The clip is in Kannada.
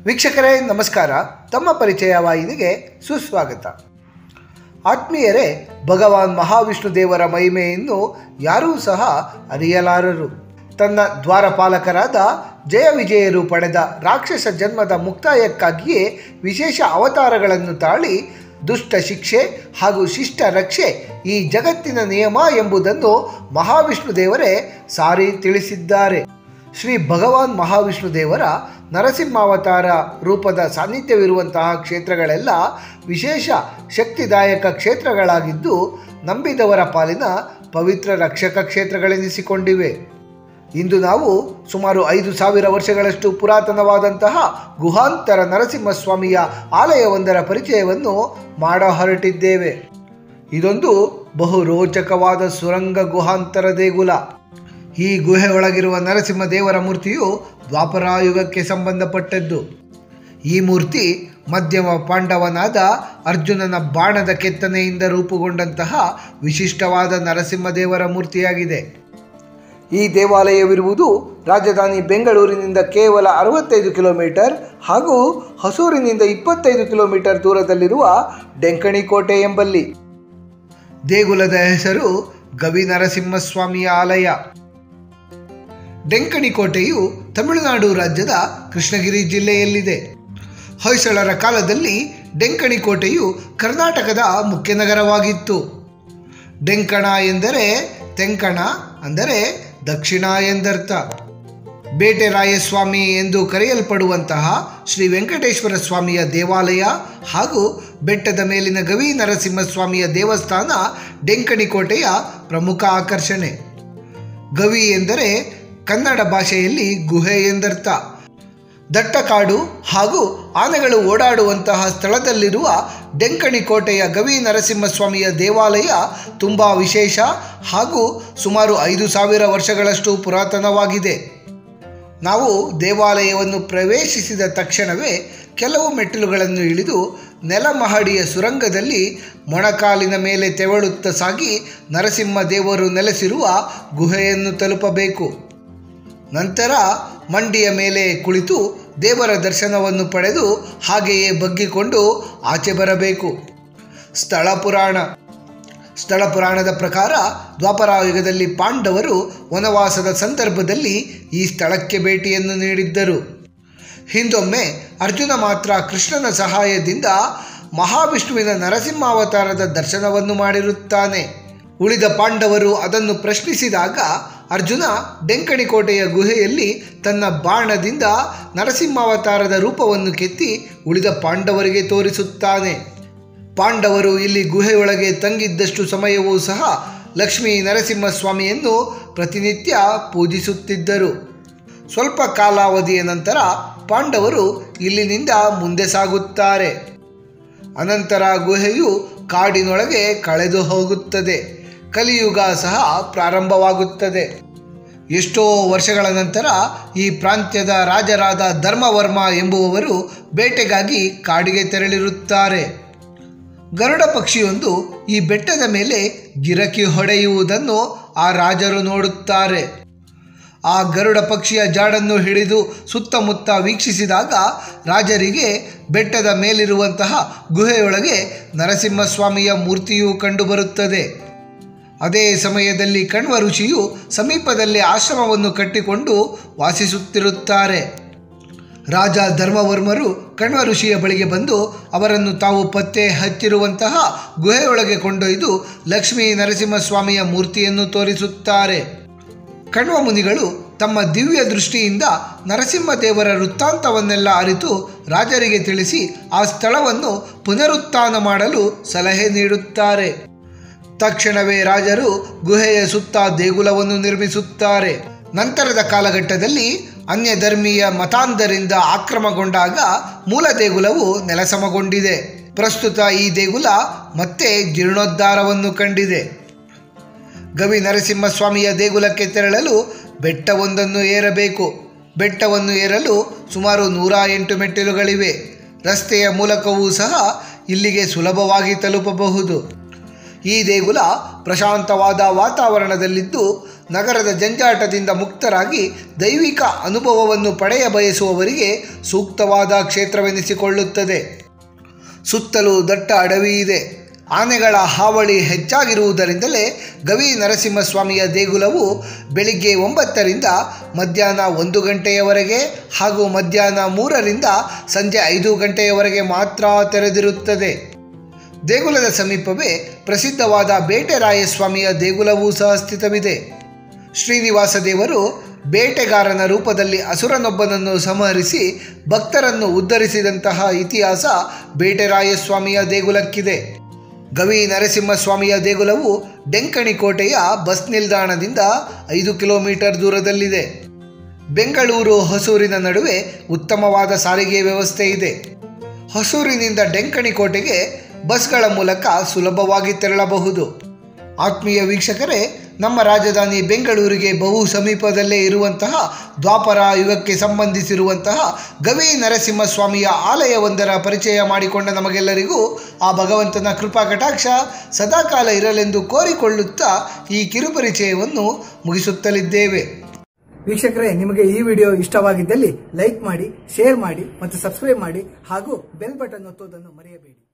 ವೀಕ್ಷಕರೇ ನಮಸ್ಕಾರ ತಮ್ಮ ಪರಿಚಯ ವಾಹಿನಿಗೆ ಸುಸ್ವಾಗತ ಆತ್ಮೀಯರೇ ಭಗವಾನ್ ಮಹಾವಿಷ್ಣು ದೇವರ ಮಹಿಮೆಯನ್ನು ಯಾರೂ ಸಹ ಅರಿಯಲಾರರು ತನ್ನ ದ್ವಾರಪಾಲಕರಾದ ಜಯ ವಿಜಯರು ಪಡೆದ ರಾಕ್ಷಸ ಜನ್ಮದ ಮುಕ್ತಾಯಕ್ಕಾಗಿಯೇ ವಿಶೇಷ ಅವತಾರಗಳನ್ನು ತಾಳಿ ದುಷ್ಟ ಶಿಕ್ಷೆ ಹಾಗೂ ಶಿಷ್ಟ ರಕ್ಷೆ ಈ ಜಗತ್ತಿನ ನಿಯಮ ಎಂಬುದನ್ನು ಮಹಾವಿಷ್ಣು ದೇವರೇ ಸಾರಿ ತಿಳಿಸಿದ್ದಾರೆ ಶ್ರೀ ಭಗವಾನ್ ಮಹಾವಿಷ್ಣು ದೇವರ ನರಸಿಂಹಾವತಾರ ರೂಪದ ಸಾನ್ನಿಧ್ಯವಿರುವಂತಹ ಕ್ಷೇತ್ರಗಳೆಲ್ಲ ವಿಶೇಷ ಶಕ್ತಿದಾಯಕ ಕ್ಷೇತ್ರಗಳಾಗಿದ್ದು ನಂಬಿದವರ ಪಾಲಿನ ಪವಿತ್ರ ರಕ್ಷಕ ಕ್ಷೇತ್ರಗಳೆನಿಸಿಕೊಂಡಿವೆ ಇಂದು ನಾವು ಸುಮಾರು ಐದು ಸಾವಿರ ವರ್ಷಗಳಷ್ಟು ಪುರಾತನವಾದಂತಹ ಗುಹಾಂತರ ನರಸಿಂಹಸ್ವಾಮಿಯ ಆಲಯವೊಂದರ ಪರಿಚಯವನ್ನು ಮಾಡ ಹೊರಟಿದ್ದೇವೆ ಇದೊಂದು ಬಹು ರೋಚಕವಾದ ಸುರಂಗ ಗುಹಾಂತರ ದೇಗುಲ ಈ ಗುಹೆ ಒಳಗಿರುವ ನರಸಿಂಹ ದೇವರ ಮೂರ್ತಿಯು ದ್ವಾಪರಾಯುಗಕ್ಕೆ ಸಂಬಂಧಪಟ್ಟದ್ದು ಈ ಮೂರ್ತಿ ಮಧ್ಯಮ ಪಾಂಡವನಾದ ಅರ್ಜುನನ ಬಾಣದ ಕೆತ್ತನೆಯಿಂದ ರೂಪುಗೊಂಡಂತಹ ವಿಶಿಷ್ಟವಾದ ನರಸಿಂಹ ದೇವರ ಮೂರ್ತಿಯಾಗಿದೆ ಈ ದೇವಾಲಯವಿರುವುದು ರಾಜಧಾನಿ ಬೆಂಗಳೂರಿನಿಂದ ಕೇವಲ ಅರವತ್ತೈದು ಕಿಲೋಮೀಟರ್ ಹಾಗೂ ಹೊಸೂರಿನಿಂದ ಇಪ್ಪತ್ತೈದು ಕಿಲೋಮೀಟರ್ ದೂರದಲ್ಲಿರುವ ಡೆಂಕಣಿ ಕೋಟೆ ಎಂಬಲ್ಲಿ ದೇಗುಲದ ಹೆಸರು ಗವಿ ನರಸಿಂಹಸ್ವಾಮಿಯ ಆಲಯ ಡೆಂಕಣಿ ಕೋಟೆಯು ತಮಿಳುನಾಡು ರಾಜ್ಯದ ಕೃಷ್ಣಗಿರಿ ಜಿಲ್ಲೆಯಲ್ಲಿದೆ ಹೊಯ್ಸಳರ ಕಾಲದಲ್ಲಿ ಡೆಂಕಣಿ ಕೋಟೆಯು ಕರ್ನಾಟಕದ ಮುಖ್ಯ ನಗರವಾಗಿತ್ತು ಡೆಂಕಣ ಎಂದರೆ ತೆಂಕಣ ಅಂದರೆ ದಕ್ಷಿಣ ಎಂದರ್ಥ ಬೇಟೆರಾಯಸ್ವಾಮಿ ಎಂದು ಕರೆಯಲ್ಪಡುವಂತಹ ಶ್ರೀ ವೆಂಕಟೇಶ್ವರ ಸ್ವಾಮಿಯ ದೇವಾಲಯ ಹಾಗೂ ಬೆಟ್ಟದ ಮೇಲಿನ ಗವಿ ನರಸಿಂಹಸ್ವಾಮಿಯ ದೇವಸ್ಥಾನ ಡೆಂಕಣಿ ಕೋಟೆಯ ಪ್ರಮುಖ ಆಕರ್ಷಣೆ ಗವಿ ಎಂದರೆ ಕನ್ನಡ ಭಾಷೆಯಲ್ಲಿ ಗುಹೆ ಎಂದರ್ಥ ದಟ್ಟ ಕಾಡು ಹಾಗೂ ಆನೆಗಳು ಓಡಾಡುವಂತಹ ಸ್ಥಳದಲ್ಲಿರುವ ಡೆಂಕಣಿ ಕೋಟೆಯ ಗವಿ ನರಸಿಂಹಸ್ವಾಮಿಯ ದೇವಾಲಯ ತುಂಬ ವಿಶೇಷ ಹಾಗೂ ಸುಮಾರು ಐದು ಸಾವಿರ ವರ್ಷಗಳಷ್ಟು ಪುರಾತನವಾಗಿದೆ ನಾವು ದೇವಾಲಯವನ್ನು ಪ್ರವೇಶಿಸಿದ ತಕ್ಷಣವೇ ಕೆಲವು ಮೆಟ್ಟಿಲುಗಳನ್ನು ಇಳಿದು ನೆಲಮಹಡಿಯ ಸುರಂಗದಲ್ಲಿ ಮೊಣಕಾಲಿನ ಮೇಲೆ ತೆವಳುತ್ತಾ ಸಾಗಿ ನರಸಿಂಹ ದೇವರು ನೆಲೆಸಿರುವ ಗುಹೆಯನ್ನು ತಲುಪಬೇಕು ನಂತರ ಮಂಡಿಯ ಮೇಲೆ ಕುಳಿತು ದೇವರ ದರ್ಶನವನ್ನು ಪಡೆದು ಹಾಗೆಯೇ ಬಗ್ಗಿಕೊಂಡು ಆಚೆ ಬರಬೇಕು ಸ್ಥಳ ಪುರಾಣ ಸ್ಥಳ ಪುರಾಣದ ಪ್ರಕಾರ ದ್ವಾಪರಾಯುಗದಲ್ಲಿ ಪಾಂಡವರು ವನವಾಸದ ಸಂದರ್ಭದಲ್ಲಿ ಈ ಸ್ಥಳಕ್ಕೆ ಭೇಟಿಯನ್ನು ನೀಡಿದ್ದರು ಹಿಂದೊಮ್ಮೆ ಅರ್ಜುನ ಮಾತ್ರ ಕೃಷ್ಣನ ಸಹಾಯದಿಂದ ಮಹಾವಿಷ್ಣುವಿನ ನರಸಿಂಹಾವತಾರದ ದರ್ಶನವನ್ನು ಮಾಡಿರುತ್ತಾನೆ ಉಳಿದ ಪಾಂಡವರು ಅದನ್ನು ಪ್ರಶ್ನಿಸಿದಾಗ ಅರ್ಜುನ ಡೆಂಕಣಿ ಕೋಟೆಯ ಗುಹೆಯಲ್ಲಿ ತನ್ನ ಬಾಣದಿಂದ ನರಸಿಂಹಾವತಾರದ ರೂಪವನ್ನು ಕೆತ್ತಿ ಉಳಿದ ಪಾಂಡವರಿಗೆ ತೋರಿಸುತ್ತಾನೆ ಪಾಂಡವರು ಇಲ್ಲಿ ಗುಹೆಯೊಳಗೆ ತಂಗಿದ್ದಷ್ಟು ಸಮಯವೂ ಸಹ ಲಕ್ಷ್ಮೀ ನರಸಿಂಹಸ್ವಾಮಿಯನ್ನು ಪ್ರತಿನಿತ್ಯ ಪೂಜಿಸುತ್ತಿದ್ದರು ಸ್ವಲ್ಪ ಕಾಲಾವಧಿಯ ನಂತರ ಪಾಂಡವರು ಇಲ್ಲಿನಿಂದ ಮುಂದೆ ಸಾಗುತ್ತಾರೆ ಅನಂತರ ಗುಹೆಯು ಕಾಡಿನೊಳಗೆ ಕಳೆದು ಹೋಗುತ್ತದೆ ಕಲಿಯುಗ ಸಹ ಪ್ರಾರಂಭವಾಗುತ್ತದೆ ಎಷ್ಟೋ ವರ್ಷಗಳ ನಂತರ ಈ ಪ್ರಾಂತ್ಯದ ರಾಜರಾದ ಧರ್ಮವರ್ಮ ಎಂಬುವವರು ಬೇಟೆಗಾಗಿ ಕಾಡಿಗೆ ತೆರಳಿರುತ್ತಾರೆ ಗರುಡ ಪಕ್ಷಿಯೊಂದು ಈ ಬೆಟ್ಟದ ಮೇಲೆ ಗಿರಕಿ ಹೊಡೆಯುವುದನ್ನು ಆ ರಾಜರು ನೋಡುತ್ತಾರೆ ಆ ಗರುಡ ಪಕ್ಷಿಯ ಜಾಡನ್ನು ಹಿಡಿದು ಸುತ್ತಮುತ್ತ ವೀಕ್ಷಿಸಿದಾಗ ರಾಜರಿಗೆ ಬೆಟ್ಟದ ಮೇಲಿರುವಂತಹ ಗುಹೆಯೊಳಗೆ ನರಸಿಂಹಸ್ವಾಮಿಯ ಮೂರ್ತಿಯು ಕಂಡುಬರುತ್ತದೆ ಅದೇ ಸಮಯದಲ್ಲಿ ಕಣ್ವ ಋಷಿಯು ಸಮೀಪದಲ್ಲಿ ಆಶ್ರಮವನ್ನು ಕಟ್ಟಿಕೊಂಡು ವಾಸಿಸುತ್ತಿರುತ್ತಾರೆ ರಾಜ ಧರ್ಮವರ್ಮರು ಕಣ್ವ ಋಷಿಯ ಬಳಿಗೆ ಬಂದು ಅವರನ್ನು ತಾವು ಪತ್ತೆ ಹಚ್ಚಿರುವಂತಹ ಗುಹೆಯೊಳಗೆ ಕೊಂಡೊಯ್ದು ಲಕ್ಷ್ಮೀ ನರಸಿಂಹಸ್ವಾಮಿಯ ಮೂರ್ತಿಯನ್ನು ತೋರಿಸುತ್ತಾರೆ ಕಣ್ವ ಮುನಿಗಳು ತಮ್ಮ ದಿವ್ಯ ದೃಷ್ಟಿಯಿಂದ ನರಸಿಂಹದೇವರ ವೃತ್ತಾಂತವನ್ನೆಲ್ಲ ಅರಿತು ರಾಜರಿಗೆ ತಿಳಿಸಿ ಆ ಸ್ಥಳವನ್ನು ಪುನರುತ್ಥಾನ ಮಾಡಲು ಸಲಹೆ ನೀಡುತ್ತಾರೆ ತಕ್ಷಣವೇ ರಾಜರು ಗುಹೆಯ ಸುತ್ತ ದೇಗುಲವನ್ನು ನಿರ್ಮಿಸುತ್ತಾರೆ ನಂತರದ ಕಾಲಘಟ್ಟದಲ್ಲಿ ಅನ್ಯ ಧರ್ಮೀಯ ಮತಾಂಧರಿಂದ ಆಕ್ರಮಗೊಂಡಾಗ ಮೂಲ ದೇಗುಲವು ನೆಲಸಮಗೊಂಡಿದೆ ಪ್ರಸ್ತುತ ಈ ದೇಗುಲ ಮತ್ತೆ ಜೀರ್ಣೋದ್ಧಾರವನ್ನು ಕಂಡಿದೆ ಗವಿ ನರಸಿಂಹಸ್ವಾಮಿಯ ದೇಗುಲಕ್ಕೆ ತೆರಳಲು ಬೆಟ್ಟವೊಂದನ್ನು ಏರಬೇಕು ಬೆಟ್ಟವನ್ನು ಏರಲು ಸುಮಾರು ನೂರ ಎಂಟು ಮೆಟ್ಟಿಲುಗಳಿವೆ ರಸ್ತೆಯ ಮೂಲಕವೂ ಸಹ ಇಲ್ಲಿಗೆ ಸುಲಭವಾಗಿ ತಲುಪಬಹುದು ಈ ದೇಗುಲ ಪ್ರಶಾಂತವಾದ ವಾತಾವರಣದಲ್ಲಿದ್ದು ನಗರದ ಜಂಜಾಟದಿಂದ ಮುಕ್ತರಾಗಿ ದೈವಿಕ ಅನುಭವವನ್ನು ಪಡೆಯ ಬಯಸುವವರಿಗೆ ಸೂಕ್ತವಾದ ಕ್ಷೇತ್ರವೆನಿಸಿಕೊಳ್ಳುತ್ತದೆ ಸುತ್ತಲೂ ದಟ್ಟ ಅಡವಿ ಇದೆ ಆನೆಗಳ ಹಾವಳಿ ಹೆಚ್ಚಾಗಿರುವುದರಿಂದಲೇ ಗವಿ ನರಸಿಂಹಸ್ವಾಮಿಯ ದೇಗುಲವು ಬೆಳಿಗ್ಗೆ ಒಂಬತ್ತರಿಂದ ಮಧ್ಯಾಹ್ನ ಒಂದು ಗಂಟೆಯವರೆಗೆ ಹಾಗೂ ಮಧ್ಯಾಹ್ನ ಮೂರರಿಂದ ಸಂಜೆ ಐದು ಗಂಟೆಯವರೆಗೆ ಮಾತ್ರ ತೆರೆದಿರುತ್ತದೆ ದೇಗುಲದ ಸಮೀಪವೇ ಪ್ರಸಿದ್ಧವಾದ ಬೇಟೆರಾಯಸ್ವಾಮಿಯ ದೇಗುಲವೂ ಸಹ ಸ್ಥಿತವಿದೆ ಶ್ರೀನಿವಾಸ ದೇವರು ಬೇಟೆಗಾರನ ರೂಪದಲ್ಲಿ ಅಸುರನೊಬ್ಬನನ್ನು ಸಂಹರಿಸಿ ಭಕ್ತರನ್ನು ಉದ್ಧರಿಸಿದಂತಹ ಇತಿಹಾಸ ಬೇಟೆರಾಯಸ್ವಾಮಿಯ ದೇಗುಲಕ್ಕಿದೆ ಗವಿ ನರಸಿಂಹಸ್ವಾಮಿಯ ದೇಗುಲವು ಡೆಂಕಣಿ ಕೋಟೆಯ ಬಸ್ ನಿಲ್ದಾಣದಿಂದ ಐದು ಕಿಲೋಮೀಟರ್ ದೂರದಲ್ಲಿದೆ ಬೆಂಗಳೂರು ಹೊಸೂರಿನ ನಡುವೆ ಉತ್ತಮವಾದ ಸಾರಿಗೆ ವ್ಯವಸ್ಥೆ ಇದೆ ಹೊಸೂರಿನಿಂದ ಡೆಂಕಣಿ ಕೋಟೆಗೆ ಬಸ್ಗಳ ಮೂಲಕ ಸುಲಭವಾಗಿ ತೆರಳಬಹುದು ಆತ್ಮೀಯ ವೀಕ್ಷಕರೇ ನಮ್ಮ ರಾಜಧಾನಿ ಬೆಂಗಳೂರಿಗೆ ಬಹು ಸಮೀಪದಲ್ಲೇ ಇರುವಂತಹ ದ್ವಾಪರ ಯುಗಕ್ಕೆ ಸಂಬಂಧಿಸಿರುವಂತಹ ಗವಿ ನರಸಿಂಹಸ್ವಾಮಿಯ ಆಲಯವೊಂದರ ಪರಿಚಯ ಮಾಡಿಕೊಂಡ ನಮಗೆಲ್ಲರಿಗೂ ಆ ಭಗವಂತನ ಕೃಪಾ ಕಟಾಕ್ಷ ಸದಾಕಾಲ ಇರಲೆಂದು ಕೋರಿಕೊಳ್ಳುತ್ತಾ ಈ ಕಿರುಪರಿಚಯವನ್ನು ಮುಗಿಸುತ್ತಲಿದ್ದೇವೆ ವೀಕ್ಷಕರೇ ನಿಮಗೆ ಈ ವಿಡಿಯೋ ಇಷ್ಟವಾಗಿದ್ದಲ್ಲಿ ಲೈಕ್ ಮಾಡಿ ಶೇರ್ ಮಾಡಿ ಮತ್ತು ಸಬ್ಸ್ಕ್ರೈಬ್ ಮಾಡಿ ಹಾಗೂ ಬೆಲ್ ಬಟನ್ ಒತ್ತುವುದನ್ನು ಮರೆಯಬೇಡಿ